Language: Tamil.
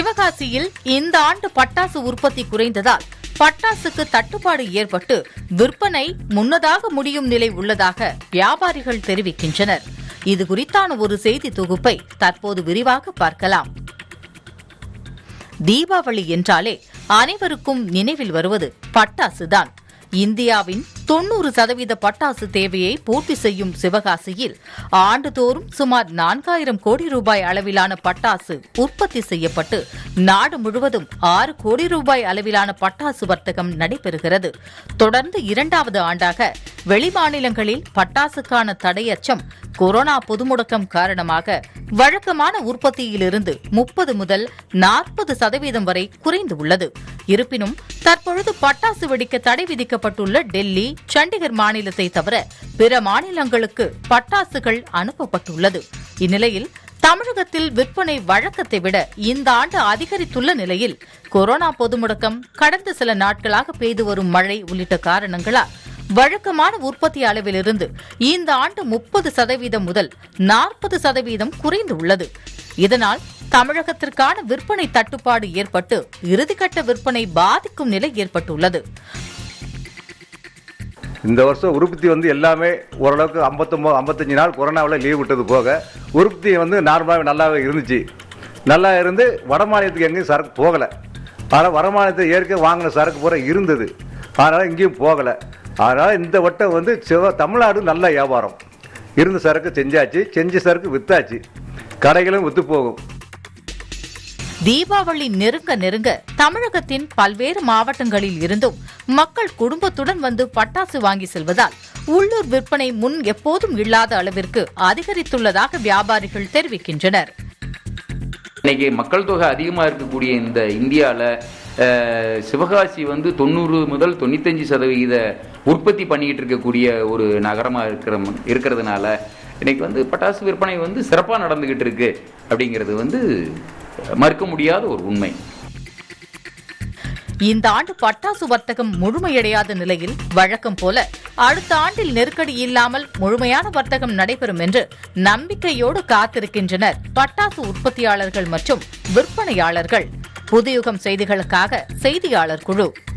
சிவகாசியில் இந்த ஆண்டு பட்டாசு உற்பத்தி குறைந்ததால் பட்டாசுக்கு தட்டுப்பாடு ஏற்பட்டு விற்பனை முன்னதாக முடியும் நிலை உள்ளதாக வியாபாரிகள் தெரிவிக்கின்றனர் இது குறித்தான ஒரு செய்தி தொகுப்பை தற்போது விரிவாக பார்க்கலாம் தீபாவளி என்றாலே அனைவருக்கும் நினைவில் வருவது பட்டாசுதான் இந்தியாவின் தொன்னூறு சதவீத பட்டாசு தேவையை பூர்த்தி செய்யும் சிவகாசியில் ஆண்டுதோறும் சுமார் நான்காயிரம் கோடி ரூபாய் அளவிலான பட்டாசு உற்பத்தி செய்யப்பட்டு நாடு முழுவதும் ஆறு கோடி ரூபாய் அளவிலான பட்டாசு வர்த்தகம் நடைபெறுகிறது தொடர்ந்து இரண்டாவது ஆண்டாக வெளிமாநிலங்களில் பட்டாசுக்கான தடையச்சம் கொரோனா பொதுமுடக்கம் காரணமாக வழக்கமான உற்பத்தியிலிருந்து முப்பது முதல் நாற்பது சதவீதம் வரை குறைந்து உள்ளது இருப்பினும் தற்பொழுது பட்டாசு வெடிக்க தடை விதிக்கப்பட்டுள்ள டெல்லி சண்டிகர் மாநிலத்தை தவிர பிற மாநிலங்களுக்கு பட்டாசுகள் அனுப்பப்பட்டுள்ளது இந்நிலையில் தமிழகத்தில் விற்பனை வழக்கத்தை விட இந்த ஆண்டு அதிகரித்துள்ள நிலையில் கொரோனா பொதுமுடக்கம் கடந்த சில நாட்களாக பெய்து வரும் மழை உள்ளிட்ட காரணங்களால் வழக்கமான உற்பத்தி அளவிலிருந்து இந்த ஆண்டு முப்பது சதவீதம் முதல் நாற்பது சதவீதம் குறைந்து உள்ளது இதனால் தமிழகத்திற்கான விற்பனை தட்டுப்பாடு ஏற்பட்டு இறுதிக்கட்ட விற்பனை பாதிக்கும் நிலை ஏற்பட்டுள்ளது இந்த வருஷம் உற்பத்தி வந்து எல்லாமே ஓரளவுக்கு ஐம்பத்தொம்பது ஐம்பத்தஞ்சு நாள் கொரோனாவில் லீவ் விட்டது போக உற்பத்தி வந்து நார்மலாக நல்லாவே இருந்துச்சு நல்லா இருந்து வட மாநிலத்துக்கு எங்கேயும் சரக்கு போகலை ஆனால் வட மாநிலத்தை ஏற்க வாங்கின சரக்கு பூரா இருந்தது அதனால் எங்கேயும் போகலை அதனால் இந்த வட்டம் வந்து சிவ தமிழ்நாடு நல்ல வியாபாரம் இருந்த சரக்கு செஞ்சாச்சு செஞ்ச சரக்கு வித்தாச்சு கடைகளும் விற்று போகும் தீபாவளி நெருங்க நெருங்க தமிழகத்தின் பல்வேறு மாவட்டங்களில் இருந்தும் மக்கள் குடும்பத்துடன் வந்து பட்டாசு வாங்கி செல்வதால் உள்ளூர் விற்பனை முன் எப்போதும் இல்லாத அளவிற்கு அதிகரித்துள்ளதாக வியாபாரிகள் தெரிவிக்கின்றனர் இன்னைக்கு மக்கள் தொகை அதிகமாக இருக்கக்கூடிய இந்த இந்தியாவில் சிவகாசி வந்து தொண்ணூறு முதல் தொண்ணூத்தஞ்சு சதவிகித உற்பத்தி பண்ணிக்கிட்டு இருக்கக்கூடிய ஒரு நகரமாக இருக்கிற இருக்கிறதுனால இன்னைக்கு வந்து பட்டாசு விற்பனை வந்து சிறப்பாக நடந்துக்கிட்டு இருக்கு அப்படிங்கிறது வந்து மறுக்க முடியாத ஒரு உண்மை இந்த ஆண்டு பட்டாசு வர்த்தகம் முழுமையடையாத நிலையில் வழக்கம் போல அடுத்த ஆண்டில் நெருக்கடி இல்லாமல் முழுமையான வர்த்தகம் நடைபெறும் என்று நம்பிக்கையோடு காத்திருக்கின்றனர் பட்டாசு உற்பத்தியாளர்கள் மற்றும் விற்பனையாளர்கள் புதுயுகம் செய்திகளுக்காக செய்தியாளர் குழு